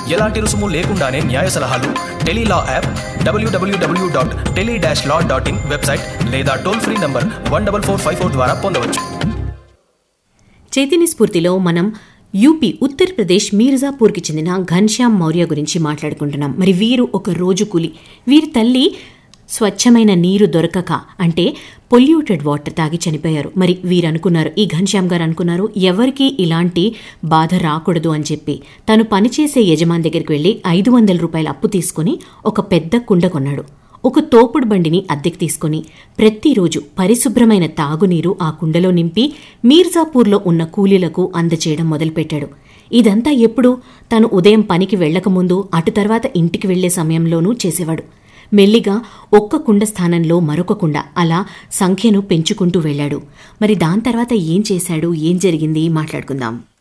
ఎలాంటి రుసుము లేకుండానే న్యాయ సలహాలు Telelaw app W W W dot tele dash law dot in website లేదా toll free number one double four five four ద్వారా పొందవచ్చు చైతన్య స్ఫూర్తిలో మనం యూపీ ఉత్తరప్రదేశ్ మీర్జాపూర్కి చెందిన ఘన్శ్యామ్ మౌర్య గురించి మాట్లాడుకుంటున్నాం మరి వీరు ఒక రోజు కూలి వీరి తల్లి స్వచ్ఛమైన నీరు దొరకక అంటే పొల్యూటెడ్ వాటర్ తాగి చనిపోయారు మరి వీరు అనుకున్నారు ఈ ఘన్శ్యామ్ గారు అనుకున్నారు ఎవరికి ఇలాంటి బాధ రాకూడదు అని చెప్పి తను పనిచేసే యజమాని దగ్గరికి వెళ్ళి ఐదు వందల రూపాయల అప్పు తీసుకుని ఒక పెద్ద కుండ కొన్నాడు ఒక తోపుడు బండిని అద్దెకు తీసుకుని ప్రతిరోజు పరిశుభ్రమైన తాగునీరు ఆ కుండలో నింపి మీర్జాపూర్లో ఉన్న కూలీలకు అందచేయడం మొదలుపెట్టాడు ఇదంతా ఎప్పుడు తను ఉదయం పనికి వెళ్లకముందు అటు తర్వాత ఇంటికి వెళ్లే సమయంలోనూ చేసేవాడు మెల్లిగా ఒక్క కుండ స్థానంలో మరొక కుండ అలా సంఖ్యను పెంచుకుంటూ వెళ్ళాడు మరి దాని తర్వాత ఏం చేశాడు ఏం జరిగింది మాట్లాడుకుందాం